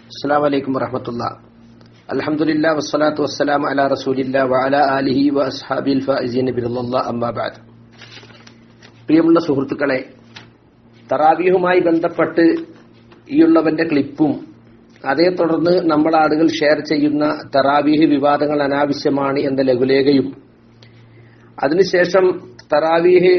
അസ്സാം വലൈക്കും വറഹമത്തുള്ള അലഹമുല്ല വസ്സലാത്തു വസ്സലാം അല റസൂലില്ല വഅല ആലിഹി വ അസ്ഹാബിൽ ഫായിസീൻ ബിറുല്ല അമ്മാബാദ് പ്രിയമുള്ള സുഹൃത്തുക്കളെ തറാവീഹുമായി ബന്ധപ്പെട്ട് ഈയുള്ളവന്റെ ക്ലിപ്പും അതേ തുടർന്ന് നമ്മൾ ആളുകൾ ഷെയർ ചെയ്യുന്ന തറാവീഹ് വിവാദങ്ങൾ അനാവശ്യമാണ് എന്ന ലഘുലേഖയും അതിനുശേഷം തറാവീഹ്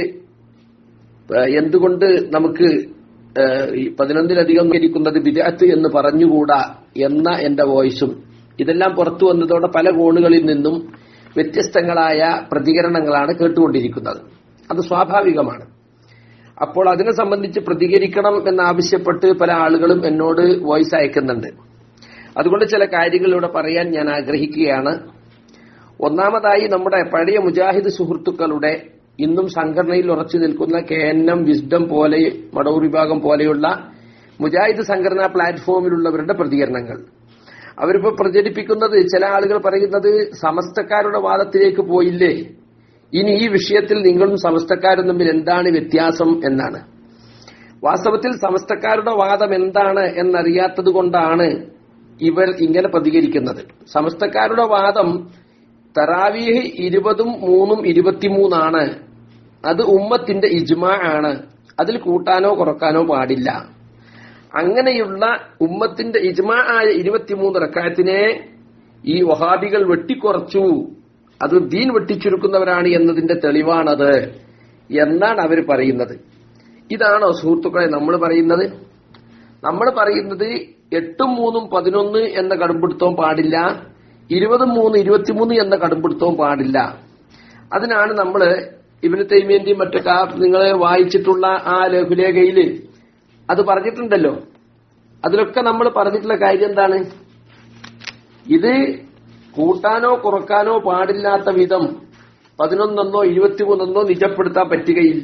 എന്തുകൊണ്ട് നമുക്ക് പതിനൊന്നിലധികം ഇരിക്കുന്നത് വിദഗ്ധ എന്ന് പറഞ്ഞുകൂടാ എന്ന എന്റെ വോയിസും ഇതെല്ലാം പുറത്തു വന്നതോടെ പല കോണുകളിൽ നിന്നും വ്യത്യസ്തങ്ങളായ പ്രതികരണങ്ങളാണ് കേട്ടുകൊണ്ടിരിക്കുന്നത് അത് സ്വാഭാവികമാണ് അപ്പോൾ അതിനെ സംബന്ധിച്ച് പ്രതികരിക്കണം എന്നാവശ്യപ്പെട്ട് പല ആളുകളും എന്നോട് വോയിസ് അയക്കുന്നുണ്ട് അതുകൊണ്ട് ചില കാര്യങ്ങൾ ഇവിടെ പറയാൻ ഞാൻ ആഗ്രഹിക്കുകയാണ് ഒന്നാമതായി നമ്മുടെ പഴയ മുജാഹിദ് സുഹൃത്തുക്കളുടെ ഇന്നും സംഘടനയിൽ ഉറച്ചു നിൽക്കുന്ന കെ എൻ എം വിസ്ഡം പോലെ മടവൂർ വിഭാഗം പോലെയുള്ള മുജാഹിദ് സംഘടനാ പ്ലാറ്റ്ഫോമിലുള്ളവരുടെ പ്രതികരണങ്ങൾ അവരിപ്പോ പ്രചരിപ്പിക്കുന്നത് ചില ആളുകൾ പറയുന്നത് സമസ്തക്കാരുടെ വാദത്തിലേക്ക് പോയില്ലേ ഇനി ഈ വിഷയത്തിൽ നിങ്ങളും സമസ്തക്കാരും തമ്മിൽ എന്താണ് വ്യത്യാസം എന്നാണ് വാസ്തവത്തിൽ സമസ്തക്കാരുടെ വാദം എന്താണ് എന്നറിയാത്തത് കൊണ്ടാണ് ഇവർ ഇങ്ങനെ പ്രതികരിക്കുന്നത് സമസ്തക്കാരുടെ വാദം തറാവീഹ് ഇരുപതും മൂന്നും ഇരുപത്തിമൂന്നാണ് അത് ഉമ്മത്തിന്റെ ഇജ്മാ ആണ് അതിൽ കൂട്ടാനോ കുറക്കാനോ പാടില്ല അങ്ങനെയുള്ള ഉമ്മത്തിന്റെ ഇജ്മാ ആയ ഇരുപത്തിമൂന്ന് റക്കായത്തിനെ ഈ വഹാബികൾ വെട്ടിക്കുറച്ചു അത് ദീൻ വെട്ടിച്ചുരുക്കുന്നവരാണ് എന്നതിന്റെ തെളിവാണത് എന്നാണ് അവർ പറയുന്നത് ഇതാണോ സുഹൃത്തുക്കളെ നമ്മൾ പറയുന്നത് നമ്മൾ പറയുന്നത് എട്ടും മൂന്നും പതിനൊന്ന് എന്ന കടുംപിടുത്തവും പാടില്ല ഇരുപതും മൂന്ന് ഇരുപത്തിമൂന്ന് എന്ന കടുംപിടുത്തവും പാടില്ല അതിനാണ് നമ്മൾ ഇവന് തൈമേന്റെയും മറ്റൊക്കെ നിങ്ങൾ വായിച്ചിട്ടുള്ള ആ ലഘുലേഖയില് അത് പറഞ്ഞിട്ടുണ്ടല്ലോ അതിലൊക്കെ നമ്മൾ പറഞ്ഞിട്ടുള്ള കാര്യം എന്താണ് ഇത് കൂട്ടാനോ കുറക്കാനോ പാടില്ലാത്ത വിധം പതിനൊന്നെന്നോ ഇരുപത്തിമൂന്നെന്നോ നിജപ്പെടുത്താൻ പറ്റുകയില്ല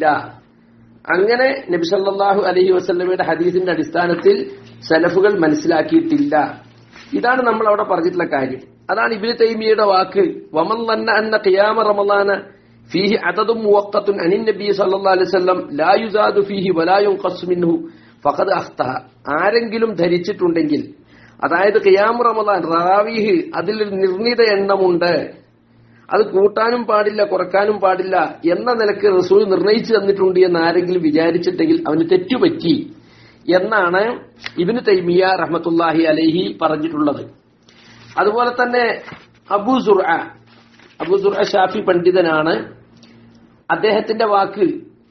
അങ്ങനെ നബിസല്ലാഹു അലഹി വസ്ല്ലമയുടെ ഹദീസിന്റെ അടിസ്ഥാനത്തിൽ സലഫുകൾ മനസ്സിലാക്കിയിട്ടില്ല ഇതാണ് നമ്മൾ അവിടെ പറഞ്ഞിട്ടുള്ള കാര്യം അതാണ് ഇബിന് തൈമിയുടെ വാക്ക് വമൻ തന്നെ അന്ന ഖിയാമ റമദാന ഫീഹി അതതും മുവക്കത്തുൻ അനിൻ നബി സല്ലല്ലാഹു അലൈഹി വസല്ലം ലാ യുസാദു ഫീഹി വലാ യുൻഖസ് മിൻഹു ഫഖദ് അഖ്തഹ ആരെങ്കിലും ധരിച്ചിട്ടുണ്ടെങ്കിൽ അതായത് ഖിയാമു റമദാൻ റാവീഹ് അതിൽ നിർണിത എണ്ണമുണ്ട് അത് കൂട്ടാനും പാടില്ല കുറക്കാനും പാടില്ല എന്ന നിലക്ക് റസൂൽ നിർണയിച്ചു തന്നിട്ടുണ്ട് എന്ന് ആരെങ്കിലും വിചാരിച്ചിട്ടെങ്കിൽ അവന് തെറ്റുപറ്റി എന്നാണ് ഇബിന് തൈമിയ റഹ്മത്തുല്ലാഹി അലൈഹി പറഞ്ഞിട്ടുള്ളത് അതുപോലെ തന്നെ അബൂ സുർ അബൂ സുർ ഷാഫി പണ്ഡിതനാണ് അദ്ദേഹത്തിന്റെ വാക്ക്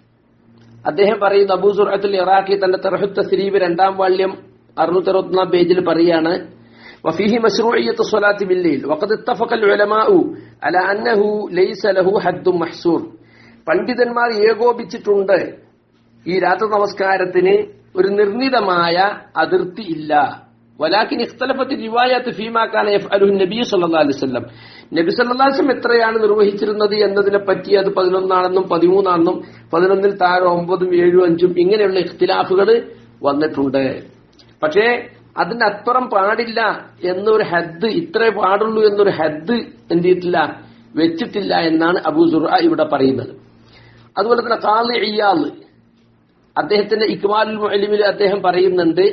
അദ്ദേഹം പറയുന്ന അബൂ സുറത്തുൽ ഇറാഖി തന്റെ തെറഹുത്ത സരീബ് രണ്ടാം വാള്യം അറുന്നൂറ്റി അറുപത്തിനാം പേജിൽ പറയാണ് وفيه مشروعية الصلاة بالليل وقد اتفق العلماء على أنه ليس له حد محصور പണ്ഡിതന്മാർ ഏകോപിച്ചിട്ടുണ്ട് ഈ രാത്രി നമസ്കാരത്തിന് ഒരു നിർണിതമായ അതിർത്തി ഇല്ല വലാക്കിൻ ഇഖ്തലഫത്ത് റിവായത്ത് ഫീമാക്കാൻ അലുഹു നബി സല്ലാ അലിസ്ലം നബി സല്ലാസ്ലം എത്രയാണ് നിർവഹിച്ചിരുന്നത് എന്നതിനെ പറ്റി അത് പതിനൊന്നാണെന്നും പതിമൂന്നാണെന്നും പതിനൊന്നിൽ താഴെ ഒമ്പതും ഏഴും അഞ്ചും ഇങ്ങനെയുള്ള ഇഖ്തിലാഫുകൾ വന്നിട്ടുണ്ട് പക്ഷേ അതിന്റെ അപ്പുറം പാടില്ല എന്നൊരു ഹദ് ഇത്രേ പാടുള്ളൂ എന്നൊരു ഹദ് എന്ത് ചെയ്തിട്ടില്ല വെച്ചിട്ടില്ല എന്നാണ് അബൂ സുറ ഇവിടെ പറയുന്നത് അതുപോലെ തന്നെ കാലി ഇയാള് അദ്ദേഹത്തിന്റെ ഇക്മാലുൽ മുഅലിമിൽ അദ്ദേഹം പറയുന്നുണ്ട്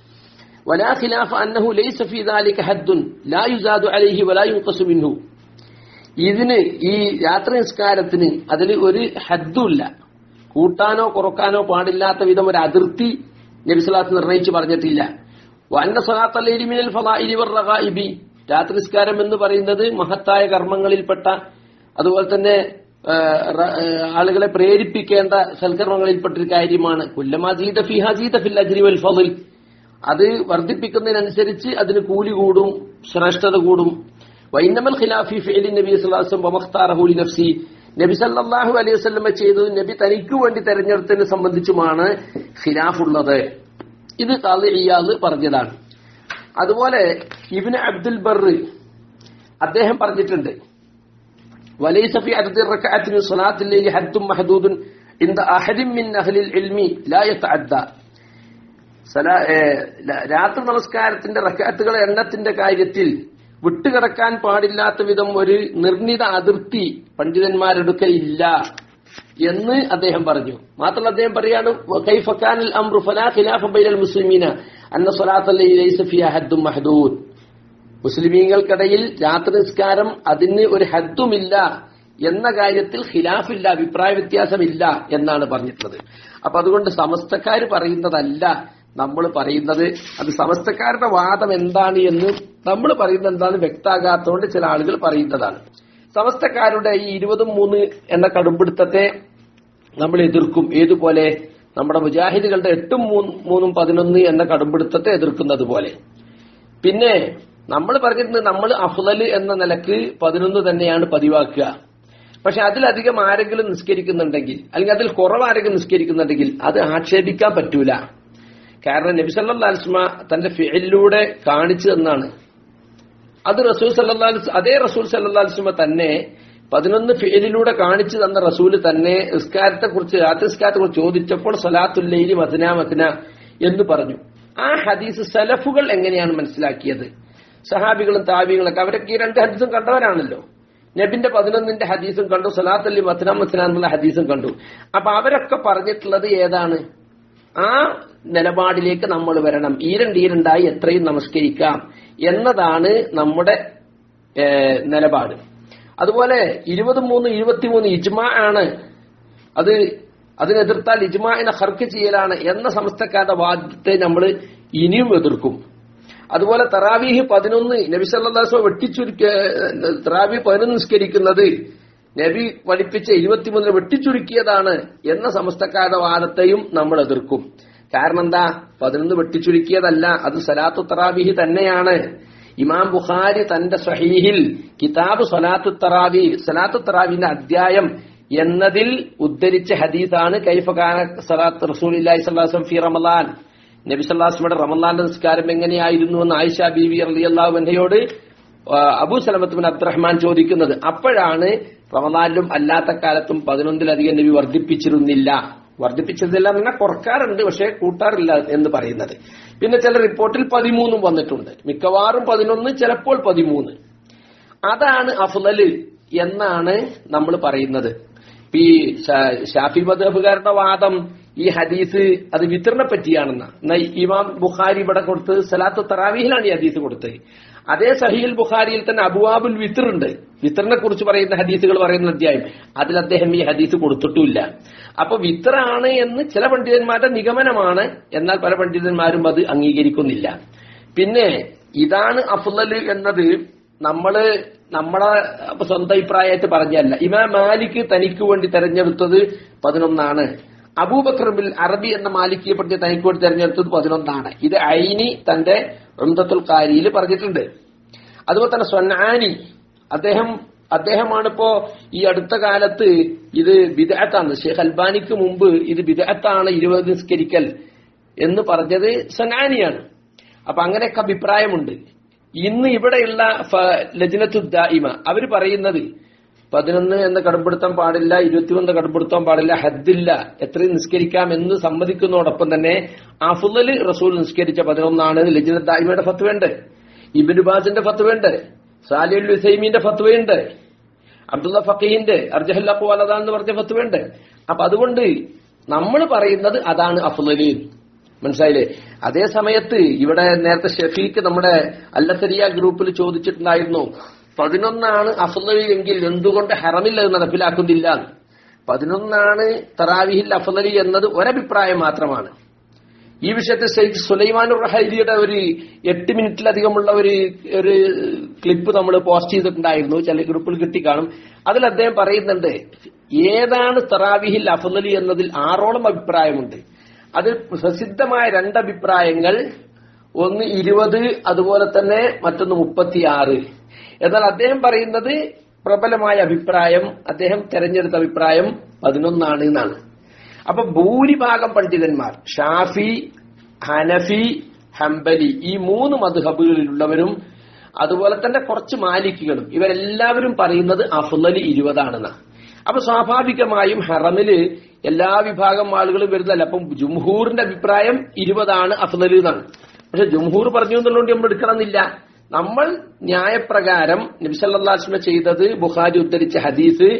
ولا خلاف أنه ليس في ذلك حد لا يزاد عليه ولا ينقص منه ഇതിന് ഈ രാത്രി നിസ്കാരത്തിന് അതിൽ ഒരു ഹദ്ദുമില്ല കൂട്ടാനോ കുറക്കാനോ പാടില്ലാത്ത വിധം ഒരു അതിർത്തി നബിസ്ലാത്ത് നിർണയിച്ചു പറഞ്ഞിട്ടില്ല വന്ന സലാത്തലിമിനൽ ഫലാഇബി രാത്രി നിസ്കാരം എന്ന് പറയുന്നത് മഹത്തായ കർമ്മങ്ങളിൽപ്പെട്ട അതുപോലെ തന്നെ ആളുകളെ പ്രേരിപ്പിക്കേണ്ട സൽക്കർമ്മങ്ങളിൽപ്പെട്ടൊരു കാര്യമാണ് കുല്ലമാജീദ ഫിഹാജീദ ഫിൽ അജ്രി വൽ ഫضൽ അത് വർദ്ധിപ്പിക്കുന്നതിനനുസരിച്ച് അതിന് കൂലി കൂടും ശ്രേഷ്ഠത കൂടും വൈനമൽ ഖിലാഫി ഫിഅലി നബി സല്ലല്ലാഹു വമഖ്താറഹു ലി നഫ്സി നബി സല്ലല്ലാഹു അലൈഹി വസല്ലമ ചെയ്തത് നബി തനിക്ക് വേണ്ടി തെരഞ്ഞെടുത്തതിനെ സംബന്ധിച്ചുമാണ് ഖിലാഫുള്ളത് ഇത് ഖാദി ഇയാദ് പറഞ്ഞതാണ് അതുപോലെ ഇബ്നു അബ്ദുൽ ബർ അദ്ദേഹം പറഞ്ഞിട്ടുണ്ട് وليس في عدد الركعات من صلاة الليل حد محدود عند أحد من أهل العلم لا يتعدى രാത്രി നമസ്കാരത്തിന്റെ റക്കാത്തുകളെ എണ്ണത്തിന്റെ കാര്യത്തിൽ വിട്ടുകിടക്കാൻ പാടില്ലാത്ത വിധം ഒരു നിർണിത അതിർത്തി പണ്ഡിതന്മാരെടുക്കൽ ഇല്ല എന്ന് അദ്ദേഹം പറഞ്ഞു മാത്രമല്ല അദ്ദേഹം പറയാണ് കൈഫ കാനൽ അംറു ഫലാ ഖിലാഫ ബൈനൽ മുസ്ലിമീന അന്ന സ്വലാത്തല്ലി ലൈസ ഫിയ ഹദ്ദും മഹദൂദ് മുസ്ലിമീങ്ങൾക്കിടയിൽ രാത്രി നിസ്കാരം അതിന് ഒരു ഹദ്ദുമില്ല എന്ന കാര്യത്തിൽ ഖിലാഫില്ല അഭിപ്രായ വ്യത്യാസമില്ല എന്നാണ് പറഞ്ഞിട്ടുള്ളത് അപ്പൊ അതുകൊണ്ട് സമസ്തക്കാർ പറയുന്നതല്ല നമ്മൾ പറയുന്നത് അത് സമസ്തക്കാരുടെ വാദം എന്താണ് എന്ന് നമ്മൾ പറയുന്നത് എന്താണ് വ്യക്താകാത്തതുകൊണ്ട് ചില ആളുകൾ പറയുന്നതാണ് സമസ്തക്കാരുടെ ഈ ഇരുപതും മൂന്ന് എന്ന കടുംപിടുത്തത്തെ നമ്മൾ എതിർക്കും ഏതുപോലെ നമ്മുടെ മുജാഹിദുകളുടെ എട്ടും മൂന്ന് മൂന്നും പതിനൊന്ന് എന്ന കടുംപിടുത്തത്തെ എതിർക്കുന്നത് പോലെ പിന്നെ നമ്മൾ പറഞ്ഞിട്ടുണ്ട് നമ്മൾ അഫ്ലല് എന്ന നിലക്ക് പതിനൊന്ന് തന്നെയാണ് പതിവാക്കുക പക്ഷെ അതിലധികം ആരെങ്കിലും നിസ്കരിക്കുന്നുണ്ടെങ്കിൽ അല്ലെങ്കിൽ അതിൽ കുറവ് ആരെങ്കിലും നിസ്കരിക്കുന്നുണ്ടെങ്കിൽ അത് ആക്ഷേപിക്കാൻ പറ്റൂല കാരണം നബി സല്ലാ അൽസ്മ തന്റെ ഫിലിലൂടെ കാണിച്ചു തന്നാണ് അത് റസൂൽ സല്ലാ അതേ റസൂൽ സല്ലാ അൽസ്മ തന്നെ പതിനൊന്ന് ഫിലിലൂടെ കാണിച്ചു തന്ന റസൂല് തന്നെ നിസ്കാരത്തെ കുറിച്ച് രാത്രിസ്കാരത്തെ കുറിച്ച് ചോദിച്ചപ്പോൾ സലാത്തുല്ലൈലി മദന മദന എന്ന് പറഞ്ഞു ആ ഹദീസ് സലഫുകൾ എങ്ങനെയാണ് മനസ്സിലാക്കിയത് സഹാബികളും താബികളൊക്കെ അവരൊക്കെ ഈ രണ്ട് ഹദീസും കണ്ടവരാണല്ലോ നബിന്റെ പതിനൊന്നിന്റെ ഹദീസും കണ്ടു സലാത്തല്ലി മത്തന മത്തന എന്നുള്ള ഹദീസും കണ്ടു അപ്പൊ അവരൊക്കെ പറഞ്ഞിട്ടുള്ളത് ഏതാണ് ആ നിലപാടിലേക്ക് നമ്മൾ വരണം ഈരണ്ട് ഈരണ്ടായി എത്രയും നമസ്കരിക്കാം എന്നതാണ് നമ്മുടെ ഏഹ്, നിലപാട് അതുപോലെ ഇരുപത് മൂന്ന് ഇരുപത്തിമൂന്ന് ഇജ്മാ ആണ് അത് അതിനെതിർത്താൽ ഇജ്മാനെ ഹർക്ക് ചെയ്യലാണ് എന്ന സമസ്തക്കാരുടെ വാദത്തെ നമ്മൾ ഇനിയും എതിർക്കും അതുപോലെ തറാവീഹ് പതിനൊന്ന് നബി സല്ലാസ്വ വെട്ടിച്ചുരുക്ക തറാവീഹ് പതിനൊന്ന് നിസ്കരിക്കുന്നത് നബി പഠിപ്പിച്ച ഇരുപത്തിമൂന്നിന് വെട്ടിച്ചുരുക്കിയതാണ് എന്ന സമസ്തക്കാരുടെ വാദത്തെയും നമ്മൾ എതിർക്കും കാരണം എന്താ പതിനൊന്ന് വെട്ടിച്ചുരുക്കിയതല്ല അത് സലാത്തു തറാവീഹ് തന്നെയാണ് ഇമാം ബുഖാരി തന്റെ സഹീഹിൽ കിതാബ് സലാത്തു തറാവി സലാത്തു തറാവിന്റെ അധ്യായം എന്നതിൽ ഉദ്ധരിച്ച ഹദീസാണ് കൈഫഖാന സലാത്ത് റസൂലി സ്വലാസം ഫി റമലാൻ നബി സല്ലാസ്മയുടെ റമലാന്റെ നിസ്കാരം എങ്ങനെയായിരുന്നു എന്ന് ആയിഷ ബീവി അള്ളാഹു അൻഹയോട് അബൂ സലമത്ത് ബിൻ അബ്ദുറഹ്മാൻ ചോദിക്കുന്നത് അപ്പോഴാണ് റമലാനിലും അല്ലാത്ത കാലത്തും പതിനൊന്നിലധികം നബി വർദ്ധിപ്പിച്ചിരുന്നില്ല വർദ്ധിപ്പിച്ചതില്ല എന്ന് പറഞ്ഞാൽ കുറക്കാറുണ്ട് പക്ഷേ കൂട്ടാറില്ല എന്ന് പറയുന്നത് പിന്നെ ചില റിപ്പോർട്ടിൽ പതിമൂന്നും വന്നിട്ടുണ്ട് മിക്കവാറും പതിനൊന്ന് ചിലപ്പോൾ പതിമൂന്ന് അതാണ് അഫ്ലല് എന്നാണ് നമ്മൾ പറയുന്നത് ഇപ്പൊ ഈ ഷാ- ഷാഫി മദബുകാരുടെ വാദം ഈ ഹദീസ് അത് വിത്തറിനെ പറ്റിയാണെന്ന എന്നാ ഇമാം ബുഖാരി ഇവിടെ കൊടുത്ത് സലാത്ത് തറാവീഹിലാണ് ഈ ഹദീസ് കൊടുത്തത് അതേ സഹീൽ ബുഖാരിയിൽ തന്നെ അബുവാബുൽ വിത്തർ ഉണ്ട് വിത്തറിനെ കുറിച്ച് പറയുന്ന ഹദീസുകൾ പറയുന്ന അധ്യായം അതിൽ അദ്ദേഹം ഈ ഹദീസ് കൊടുത്തിട്ടുമില്ല അപ്പൊ വിത്തറാണ് എന്ന് ചില പണ്ഡിതന്മാരുടെ നിഗമനമാണ് എന്നാൽ പല പണ്ഡിതന്മാരും അത് അംഗീകരിക്കുന്നില്ല പിന്നെ ഇതാണ് അഫ്ലല് എന്നത് നമ്മള് നമ്മളെ സ്വന്തം അഭിപ്രായമായിട്ട് പറഞ്ഞല്ല ഇമാം മാലിക് തനിക്ക് വേണ്ടി തെരഞ്ഞെടുത്തത് പതിനൊന്നാണ് അബൂബക്കർ ബിൽ അറബി എന്ന മാലിക്കിയെ പറ്റി തനിക്ക് വേണ്ടി തെരഞ്ഞെടുത്തത് പതിനൊന്നാണ് ഇത് ഐനി തന്റെ ഉംദത്തുൽ കാരിയിൽ പറഞ്ഞിട്ടുണ്ട് അതുപോലെ തന്നെ സ്വന്നാനി അദ്ദേഹം അദ്ദേഹമാണിപ്പോ ഈ അടുത്ത കാലത്ത് ഇത് ബിദഅത്താണ് ഷെയ്ഖ് അൽബാനിക്ക് മുമ്പ് ഇത് ബിദഅത്താണ് ഇരുപത് നിസ്കരിക്കൽ എന്ന് പറഞ്ഞത് സനാനിയാണ് അപ്പൊ അങ്ങനെയൊക്കെ അഭിപ്രായമുണ്ട് ഇന്ന് ഇവിടെയുള്ള ഫ- ലജ്നത്തു ദായിമ അവര് പറയുന്നത് പതിനൊന്ന് എന്ന കടപ്പെടുത്താൻ പാടില്ല ഇരുപത്തിമൂന്ന് കടപ്പെടുത്താൻ പാടില്ല ഹദ്ദില്ല എത്രയും നിസ്കരിക്കാം എന്ന് സമ്മതിക്കുന്നതോടൊപ്പം തന്നെ അഫുദല് റസൂൽ നിസ്കരിച്ച പതിനൊന്നാണ് ലജ്നത്ത് ദായിമയുടെ ഫത്വയുണ്ട് ഇബിൻ ബാസിന്റെ ഫത്വയുണ്ട് സാലിഉൽ ഹുസൈമീന്റെ ഫത്വയുണ്ട് അബ്ദുള്ള ഫക്കീന്റെ അർജഹല്ല പോലതാ എന്ന് പറഞ്ഞ ഫത്വയുണ്ട് അപ്പൊ അതുകൊണ്ട് നമ്മൾ പറയുന്നത് അതാണ് അഫ്ലല് മനസ്സിലായില്ലേ അതേ സമയത്ത് ഇവിടെ നേരത്തെ ഷെഫീക്ക് നമ്മുടെ അല്ലത്തരിയ ഗ്രൂപ്പിൽ ചോദിച്ചിട്ടുണ്ടായിരുന്നു പതിനൊന്നാണ് അഫ്ലല് എങ്കിൽ എന്തുകൊണ്ട് ഹറമിൽ അത് നടപ്പിലാക്കുന്നില്ല പതിനൊന്നാണ് തറാവിഹിൽ അഫ്ലലി എന്നത് ഒരഭിപ്രായം മാത്രമാണ് ഈ വിഷയത്തിൽ ഷെയ്ഖ് സുലൈമാൻ റഹൈലിയുടെ ഒരു എട്ട് മിനിറ്റിലധികമുള്ള ഒരു ഒരു ക്ലിപ്പ് നമ്മൾ പോസ്റ്റ് ചെയ്തിട്ടുണ്ടായിരുന്നു ചില ഗ്രൂപ്പിൽ കിട്ടിക്കാണും അതിൽ അദ്ദേഹം പറയുന്നുണ്ട് ഏതാണ് തറാവിഹിൽ അഫലലി എന്നതിൽ ആറോളം അഭിപ്രായമുണ്ട് അതിൽ പ്രസിദ്ധമായ രണ്ടഭിപ്രായങ്ങൾ ഒന്ന് ഇരുപത് അതുപോലെ തന്നെ മറ്റൊന്ന് മുപ്പത്തിയാറ് എന്നാൽ അദ്ദേഹം പറയുന്നത് പ്രബലമായ അഭിപ്രായം അദ്ദേഹം തെരഞ്ഞെടുത്ത അഭിപ്രായം പതിനൊന്നാണ് എന്നാണ് അപ്പൊ ഭൂരിഭാഗം പണ്ഡിതന്മാർ ഷാഫി ഹനഫി ഹംബലി ഈ മൂന്ന് മധുഹബുകളിലുള്ളവരും അതുപോലെ തന്നെ കുറച്ച് മാലിക്കുകളും ഇവരെല്ലാവരും പറയുന്നത് അഫ്ലലി ഇരുപതാണെന്ന് അപ്പൊ സ്വാഭാവികമായും ഹറമില് എല്ലാ വിഭാഗം ആളുകളും വരുന്നതല്ല അപ്പം ജുംഹൂറിന്റെ അഭിപ്രായം ഇരുപതാണ് അഫ്ലലി എന്നാണ് പക്ഷെ ജുംഹൂർ പറഞ്ഞു എന്നുള്ളതുകൊണ്ട് നമ്മൾ എടുക്കണമെന്നില്ല നമ്മൾ ന്യായപ്രകാരം നബിസല്ലാസ്മ ചെയ്തത് ബുഖാരി ഉദ്ധരിച്ച ഹദീസ്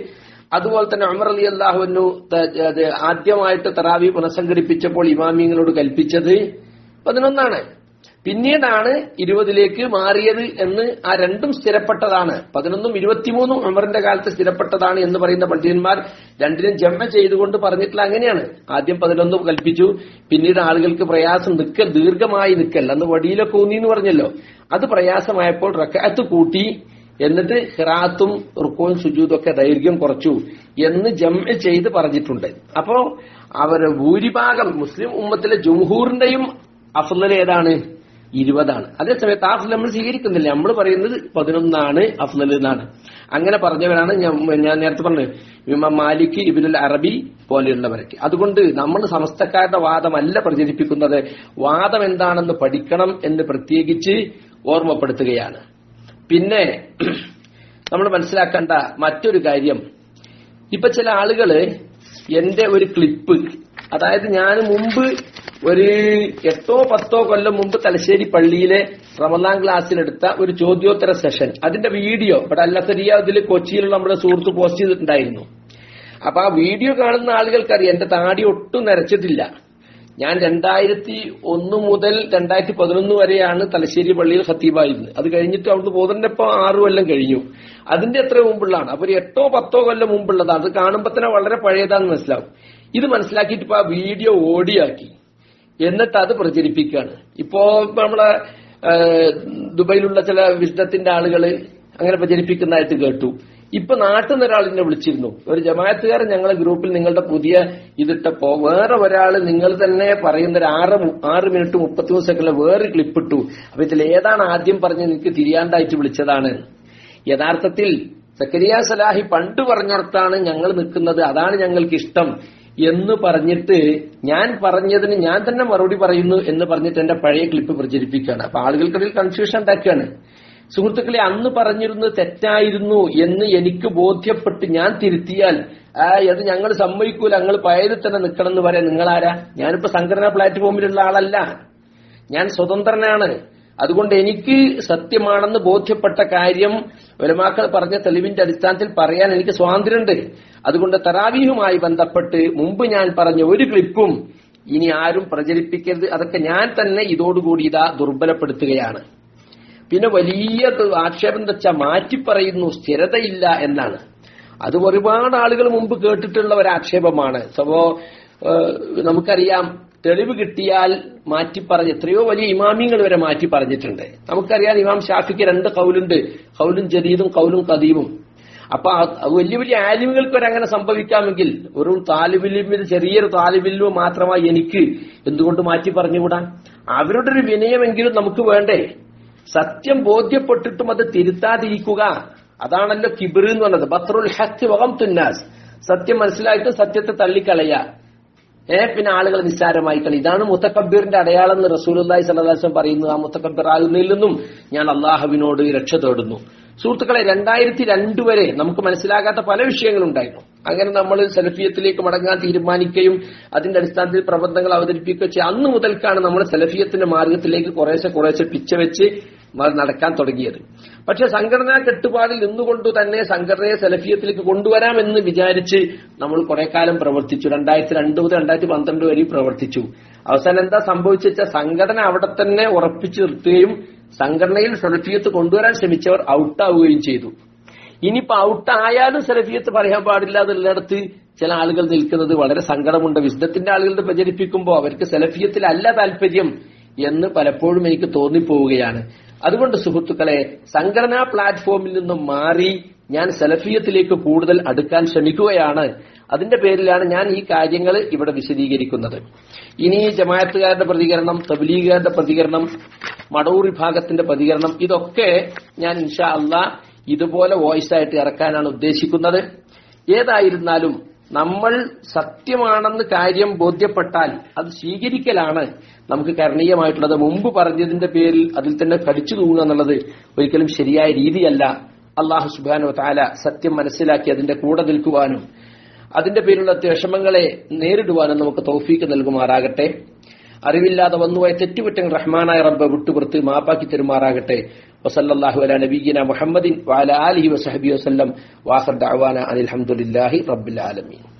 അതുപോലെ തന്നെ ഉമർ അലി അള്ളാഹുവിനു ആദ്യമായിട്ട് തറാവി പുനഃസംഘടിപ്പിച്ചപ്പോൾ ഇമാമിങ്ങളോട് കൽപ്പിച്ചത് പതിനൊന്നാണ് പിന്നീടാണ് ഇരുപതിലേക്ക് മാറിയത് എന്ന് ആ രണ്ടും സ്ഥിരപ്പെട്ടതാണ് പതിനൊന്നും ഇരുപത്തിമൂന്നും ഉമറിന്റെ കാലത്ത് സ്ഥിരപ്പെട്ടതാണ് എന്ന് പറയുന്ന പണ്ഡിതന്മാർ രണ്ടിനും ജമ്മ ചെയ്തുകൊണ്ട് പറഞ്ഞിട്ടുള്ള അങ്ങനെയാണ് ആദ്യം പതിനൊന്നും കൽപ്പിച്ചു പിന്നീട് ആളുകൾക്ക് പ്രയാസം നിൽക്കൽ ദീർഘമായി നിൽക്കൽ അന്ന് വടിയിലൊക്കെ ഊന്നി എന്ന് പറഞ്ഞല്ലോ അത് പ്രയാസമായപ്പോൾ റക്കാത്ത് കൂട്ടി എന്നിട്ട് ഹിറാത്തും റുക്കോയും സുജൂദും ഒക്കെ ദൈർഘ്യം കുറച്ചു എന്ന് ജമ്മ ചെയ്ത് പറഞ്ഞിട്ടുണ്ട് അപ്പോ അവര് ഭൂരിഭാഗം മുസ്ലിം ഉമ്മത്തിലെ ജുംഹൂറിന്റെയും അഫ്ലൽ ഏതാണ് ഇരുപതാണ് അതേസമയത്ത് ആ അഫ്ലൽ നമ്മൾ സ്വീകരിക്കുന്നില്ല നമ്മൾ പറയുന്നത് പതിനൊന്നാണ് അഫ്ലൽ എന്നാണ് അങ്ങനെ പറഞ്ഞവരാണ് ഞാൻ ഞാൻ നേരത്തെ പറഞ്ഞത് ഇമാം മാലിക് ഇബിനുൽ അറബി പോലെയുള്ളവരൊക്കെ അതുകൊണ്ട് നമ്മൾ സമസ്തക്കാരുടെ വാദമല്ല പ്രചരിപ്പിക്കുന്നത് വാദം എന്താണെന്ന് പഠിക്കണം എന്ന് പ്രത്യേകിച്ച് ഓർമ്മപ്പെടുത്തുകയാണ് പിന്നെ നമ്മൾ മനസ്സിലാക്കേണ്ട മറ്റൊരു കാര്യം ഇപ്പൊ ചില ആളുകള് എന്റെ ഒരു ക്ലിപ്പ് അതായത് ഞാൻ മുമ്പ് ഒരു എട്ടോ പത്തോ കൊല്ലം മുമ്പ് തലശ്ശേരി പള്ളിയിലെ റമദാൻ ക്ലാസ്സിലെടുത്ത ഒരു ചോദ്യോത്തര സെഷൻ അതിന്റെ വീഡിയോ ഇവിടെ അല്ലസരിയ അതിൽ കൊച്ചിയിലുള്ള നമ്മുടെ സുഹൃത്ത് പോസ്റ്റ് ചെയ്തിട്ടുണ്ടായിരുന്നു അപ്പൊ ആ വീഡിയോ കാണുന്ന ആളുകൾക്കറിയാം എന്റെ താടി ഒട്ടും നരച്ചിട്ടില്ല ഞാൻ രണ്ടായിരത്തി ഒന്ന് മുതൽ രണ്ടായിരത്തി പതിനൊന്ന് വരെയാണ് തലശ്ശേരി പള്ളിയിൽ ഖത്തീബായിരുന്നത് അത് കഴിഞ്ഞിട്ട് അവിടുന്ന് പോകുന്നതിന്റെ ആറു കൊല്ലം കഴിഞ്ഞു അതിന്റെ എത്ര മുമ്പുള്ളതാണ് അപ്പൊ ഒരു എട്ടോ പത്തോ കൊല്ലം മുമ്പുള്ളതാണ് അത് കാണുമ്പോൾ തന്നെ വളരെ പഴയതാണെന്ന് മനസ്സിലാവും ഇത് മനസ്സിലാക്കിയിട്ട് ഇപ്പൊ ആ വീഡിയോ ഓടിയാക്കി എന്നിട്ട് അത് പ്രചരിപ്പിക്കുകയാണ് ഇപ്പോ ഇപ്പൊ നമ്മളെ ദുബൈയിലുള്ള ചില വിശുദ്ധത്തിന്റെ ആളുകള് അങ്ങനെ പ്രചരിപ്പിക്കുന്നതായിട്ട് കേട്ടു ഇപ്പൊ നാട്ടിൽ നിന്ന് ഒരാൾ എന്നെ വിളിച്ചിരുന്നു ഒരു ജമാഅത്തുകാരൻ ഞങ്ങളെ ഗ്രൂപ്പിൽ നിങ്ങളുടെ പുതിയ ഇതിട്ടപ്പോ വേറെ ഒരാള് നിങ്ങൾ തന്നെ പറയുന്ന ഒരു ആറ് ആറ് മിനിറ്റ് മുപ്പത്തിമൂന്ന് സെക്കൻഡിൽ വേറെ ക്ലിപ്പ് ഇട്ടു അപ്പൊ ഇതിൽ ഏതാണ് ആദ്യം പറഞ്ഞ് എനിക്ക് തിരിയാണ്ടായിട്ട് വിളിച്ചതാണ് യഥാർത്ഥത്തിൽ സക്കരിയ സലാഹി പണ്ട് പറഞ്ഞിടത്താണ് ഞങ്ങൾ നിൽക്കുന്നത് അതാണ് ഞങ്ങൾക്ക് ഇഷ്ടം എന്ന് പറഞ്ഞിട്ട് ഞാൻ പറഞ്ഞതിന് ഞാൻ തന്നെ മറുപടി പറയുന്നു എന്ന് പറഞ്ഞിട്ട് എന്റെ പഴയ ക്ലിപ്പ് പ്രചരിപ്പിക്കുകയാണ് അപ്പൊ ആളുകൾക്കിടയിൽ കൺഫ്യൂഷൻ ഉണ്ടാക്കുകയാണ് സുഹൃത്തുക്കളെ അന്ന് പറഞ്ഞിരുന്നത് തെറ്റായിരുന്നു എന്ന് എനിക്ക് ബോധ്യപ്പെട്ട് ഞാൻ തിരുത്തിയാൽ ആ അത് ഞങ്ങൾ സമ്മതിക്കൂല ഞങ്ങൾ പഴയതിൽ തന്നെ നിൽക്കണം എന്ന് പറയാൻ നിങ്ങളാരാ ഞാനിപ്പോ സംഘടനാ പ്ലാറ്റ്ഫോമിലുള്ള ആളല്ല ഞാൻ സ്വതന്ത്രനാണ് അതുകൊണ്ട് എനിക്ക് സത്യമാണെന്ന് ബോധ്യപ്പെട്ട കാര്യം ഒലമാക്കൾ പറഞ്ഞ തെളിവിന്റെ അടിസ്ഥാനത്തിൽ പറയാൻ എനിക്ക് സ്വാതന്ത്ര്യമുണ്ട് അതുകൊണ്ട് തറാവീഹുമായി ബന്ധപ്പെട്ട് മുമ്പ് ഞാൻ പറഞ്ഞ ഒരു ക്ലിപ്പും ഇനി ആരും പ്രചരിപ്പിക്കരുത് അതൊക്കെ ഞാൻ തന്നെ ഇതോടുകൂടി ഇതാ ദുർബലപ്പെടുത്തുകയാണ് പിന്നെ വലിയ ആക്ഷേപം വെച്ചാൽ മാറ്റിപ്പറയുന്നു സ്ഥിരതയില്ല എന്നാണ് അത് ഒരുപാട് ആളുകൾ മുമ്പ് കേട്ടിട്ടുള്ള ഒരു ആക്ഷേപമാണ് സപ്പോ നമുക്കറിയാം തെളിവ് കിട്ടിയാൽ മാറ്റി പറഞ്ഞ് എത്രയോ വലിയ ഇമാമിങ്ങൾ വരെ മാറ്റി പറഞ്ഞിട്ടുണ്ട് നമുക്കറിയാം ഇമാം ഷാഫിക്ക് രണ്ട് കൗലുണ്ട് കൗലും ജദീദും കൗലും കദീമും അപ്പൊ വലിയ വലിയ ആലിമുകൾക്ക് വരെ അങ്ങനെ സംഭവിക്കാമെങ്കിൽ ഒരു താലിബിലിമിൽ ചെറിയൊരു താലിബിലിമ് മാത്രമായി എനിക്ക് എന്തുകൊണ്ട് മാറ്റി പറഞ്ഞുകൂടാ അവരുടെ ഒരു വിനയമെങ്കിലും നമുക്ക് വേണ്ടേ സത്യം ബോധ്യപ്പെട്ടിട്ടും അത് തിരുത്താതിരിക്കുക അതാണല്ലോ കിബിർ എന്ന് പറഞ്ഞത് ബത്രുൽ ഹത്ത് വകം തുന്നാസ് സത്യം മനസ്സിലായിട്ട് സത്യത്തെ തള്ളിക്കളയ ഏ പിന്നെ ആളുകൾ നിസ്സാരമായി കളി ഇതാണ് മുത്തക്കബീറിന്റെ അടയാളം എന്ന് റസൂലി സല്ലാസം പറയുന്നു ആ മുത്തക്കബീർ ആകുന്നതിൽ നിന്നും ഞാൻ അള്ളാഹുവിനോട് രക്ഷ തേടുന്നു സുഹൃത്തുക്കളെ രണ്ടായിരത്തി രണ്ട് വരെ നമുക്ക് മനസ്സിലാകാത്ത പല വിഷയങ്ങളുണ്ടായിരുന്നു അങ്ങനെ നമ്മൾ സെലഫിയത്തിലേക്ക് മടങ്ങാൻ തീരുമാനിക്കുകയും അതിന്റെ അടിസ്ഥാനത്തിൽ പ്രബന്ധങ്ങൾ അവതരിപ്പിക്കുകയും ചെയ്യുക അന്ന് മുതൽക്കാണ് നമ്മൾ സെലഫിയത്തിന്റെ മാർഗത്തിലേക്ക് കുറേശ്ശെ കുറേശ്ശെ പിച്ച വെച്ച് നടക്കാൻ തുടങ്ങിയത് പക്ഷെ സംഘടനാ കെട്ടുപാടിൽ നിന്നുകൊണ്ട് തന്നെ സംഘടനയെ സെലഫിയത്തിലേക്ക് കൊണ്ടുവരാമെന്ന് വിചാരിച്ച് നമ്മൾ കുറെ കാലം പ്രവർത്തിച്ചു രണ്ടായിരത്തി രണ്ട് മുതൽ രണ്ടായിരത്തി പന്ത്രണ്ട് വരെ പ്രവർത്തിച്ചു അവസാനം എന്താ സംഭവിച്ച സംഘടന അവിടെ തന്നെ ഉറപ്പിച്ചു നിർത്തുകയും സംഘടനയിൽ സെലഫിയത്ത് കൊണ്ടുവരാൻ ശ്രമിച്ചവർ ഔട്ടാവുകയും ചെയ്തു ഇനിയിപ്പോ ഔട്ടായാലും സെലഫിയത്ത് പറയാൻ പാടില്ല എന്നുള്ളിടത്ത് ചില ആളുകൾ നിൽക്കുന്നത് വളരെ സങ്കടമുണ്ട് വിശുദ്ധത്തിന്റെ ആളുകളുടെ പ്രചരിപ്പിക്കുമ്പോൾ അവർക്ക് സെലഫിയത്തിലല്ല താല്പര്യം എന്ന് പലപ്പോഴും എനിക്ക് തോന്നിപ്പോവുകയാണ് അതുകൊണ്ട് സുഹൃത്തുക്കളെ സംഘടനാ പ്ലാറ്റ്ഫോമിൽ നിന്നും മാറി ഞാൻ സെലഫിയത്തിലേക്ക് കൂടുതൽ അടുക്കാൻ ശ്രമിക്കുകയാണ് അതിന്റെ പേരിലാണ് ഞാൻ ഈ കാര്യങ്ങൾ ഇവിടെ വിശദീകരിക്കുന്നത് ഇനി ജമാഅത്തുകാരുടെ പ്രതികരണം തബ്ലീഗുകാരുടെ പ്രതികരണം മടവൂർ വിഭാഗത്തിന്റെ പ്രതികരണം ഇതൊക്കെ ഞാൻ ഇൻഷാ അള്ളാ ഇതുപോലെ വോയിസ് ആയിട്ട് ഇറക്കാനാണ് ഉദ്ദേശിക്കുന്നത് ഏതായിരുന്നാലും നമ്മൾ സത്യമാണെന്ന് കാര്യം ബോധ്യപ്പെട്ടാൽ അത് സ്വീകരിക്കലാണ് നമുക്ക് കരണീയമായിട്ടുള്ളത് മുമ്പ് പറഞ്ഞതിന്റെ പേരിൽ അതിൽ തന്നെ കടിച്ചു തൂങ്ങുക എന്നുള്ളത് ഒരിക്കലും ശരിയായ രീതിയല്ല അള്ളാഹു സുബാനോ താല സത്യം മനസ്സിലാക്കി അതിന്റെ കൂടെ നിൽക്കുവാനും അതിന്റെ പേരിലുള്ള വിഷമങ്ങളെ നേരിടുവാനും നമുക്ക് തൗഫീക്ക് നൽകുമാറാകട്ടെ അറിവില്ലാതെ വന്നുപോയ തെറ്റുപറ്റങ്ങൾ റഹ്മാനായ റബ്ബ് വിട്ടുപുറത്ത് മാപ്പാക്കി തെരുമാറാകട്ടെ വസല്ലാഹു അല നബീന മുഹമ്മദിൻ വാല ആലിഹി വസഹബി വസ്ലം വാഹർ ദഅവാന അനിൽ ഹംദുലില്ലാഹി റബ്ബിൽ ആലമീൻ